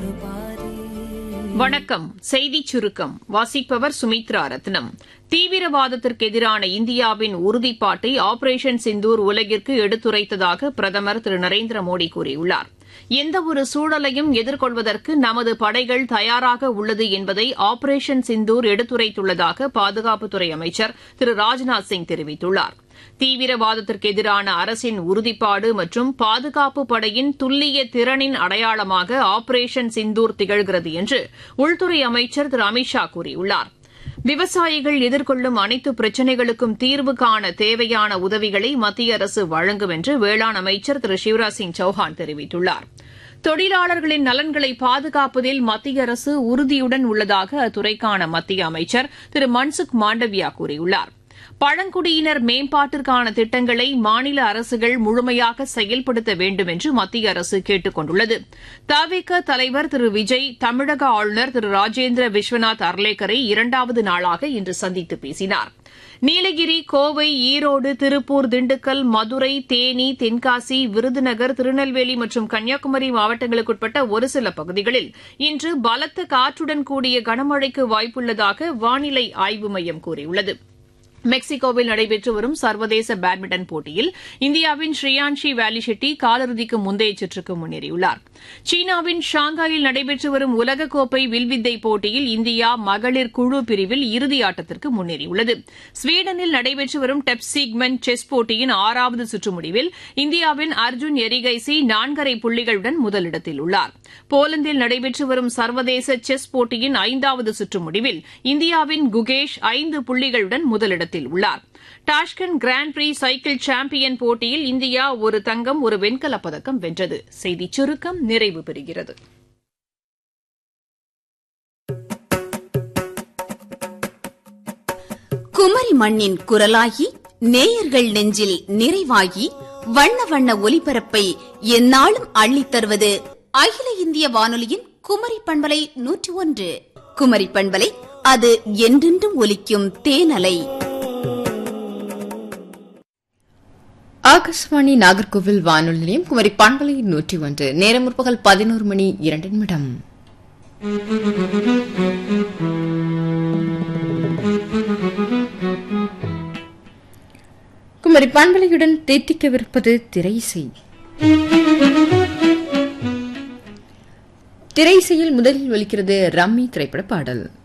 வணக்கம் செய்திச் சுருக்கம் வாசிப்பவர் சுமித்ரா ரத்னம் தீவிரவாதத்திற்கு எதிரான இந்தியாவின் உறுதிப்பாட்டை ஆபரேஷன் சிந்தூர் உலகிற்கு எடுத்துரைத்ததாக பிரதமர் திரு நரேந்திர மோடி கூறியுள்ளார் எந்தவொரு சூழலையும் எதிர்கொள்வதற்கு நமது படைகள் தயாராக உள்ளது என்பதை ஆபரேஷன் சிந்தூர் எடுத்துரைத்துள்ளதாக பாதுகாப்புத்துறை அமைச்சர் திரு ராஜ்நாத் சிங் தெரிவித்துள்ளார் தீவிரவாதத்திற்கு எதிரான அரசின் உறுதிப்பாடு மற்றும் பாதுகாப்பு படையின் துல்லிய திறனின் அடையாளமாக ஆபரேஷன் சிந்தூர் திகழ்கிறது என்று உள்துறை அமைச்சர் திரு அமித் ஷா கூறியுள்ளார் விவசாயிகள் எதிர்கொள்ளும் அனைத்து பிரச்சினைகளுக்கும் தீர்வு காண தேவையான உதவிகளை மத்திய அரசு வழங்கும் என்று வேளாண் அமைச்சர் திரு சிவராஜ் சிங் சௌஹான் தெரிவித்துள்ளார் தொழிலாளர்களின் நலன்களை பாதுகாப்பதில் மத்திய அரசு உறுதியுடன் உள்ளதாக அத்துறைக்கான மத்திய அமைச்சர் திரு மன்சுக் மாண்டவியா கூறியுள்ளார் பழங்குடியினர் மேம்பாட்டிற்கான திட்டங்களை மாநில அரசுகள் முழுமையாக செயல்படுத்த வேண்டும் என்று மத்திய அரசு கேட்டுக் கொண்டுள்ளது தவிக தலைவர் திரு விஜய் தமிழக ஆளுநர் திரு ராஜேந்திர விஸ்வநாத் அர்லேக்கரை இரண்டாவது நாளாக இன்று சந்தித்து பேசினார் நீலகிரி கோவை ஈரோடு திருப்பூர் திண்டுக்கல் மதுரை தேனி தென்காசி விருதுநகர் திருநெல்வேலி மற்றும் கன்னியாகுமரி மாவட்டங்களுக்குட்பட்ட ஒரு சில பகுதிகளில் இன்று பலத்த காற்றுடன் கூடிய கனமழைக்கு வாய்ப்புள்ளதாக வானிலை ஆய்வு மையம் கூறியுள்ளது மெக்சிகோவில் நடைபெற்று வரும் சர்வதேச பேட்மிண்டன் போட்டியில் இந்தியாவின் ஸ்ரீயான்ஷி வேலிஷெட்டி காலிறுதிக்கு முந்தைய சுற்றுக்கு முன்னேறியுள்ளார் சீனாவின் ஷாங்காயில் நடைபெற்று வரும் உலகக்கோப்பை வில்வித்தை போட்டியில் இந்தியா மகளிர் குழு பிரிவில் இறுதி ஆட்டத்திற்கு முன்னேறியுள்ளது ஸ்வீடனில் நடைபெற்று வரும் டெப்சிக்மென் செஸ் போட்டியின் ஆறாவது சுற்று முடிவில் இந்தியாவின் அர்ஜுன் எரிகைசி நான்கரை புள்ளிகளுடன் முதலிடத்தில் உள்ளார் போலந்தில் நடைபெற்று வரும் சர்வதேச செஸ் போட்டியின் ஐந்தாவது சுற்று முடிவில் இந்தியாவின் குகேஷ் ஐந்து புள்ளிகளுடன் முதலிடத்தில் இடத்தில் உள்ளார் Tashkent grand prix cycle champion போட்டியில் இந்தியா ஒரு தங்கம் ஒரு வெண்கலப் பதக்கம் வென்றது செய்திச் சுருக்கம் நிறைவு பெறுகிறது குமரி மண்ணின் குரலாகி நேயர்கள் நெஞ்சில் நிறைவாகி வண்ண வண்ண ஒலிபரப்பை எந்நாளும் அள்ளித் தருவது அகில இந்திய வானொலியின் குமரி பண்பலை நூற்றி ஒன்று குமரி பண்பலை அது என்றென்றும் ஒலிக்கும் தேனலை ஆகாஷ்வாணி நாகர்கோவில் வானொலி நிலையம் குமரி பண்பலை நூற்றி ஒன்று நேரம் முற்பகல் பதினோரு மணி இரண்டு நிமிடம் குமரி பண்பலையுடன் தேத்திக்கவிருப்பது திரைசை திரைசையில் முதலில் ஒலிக்கிறது ரம்மி திரைப்பட பாடல்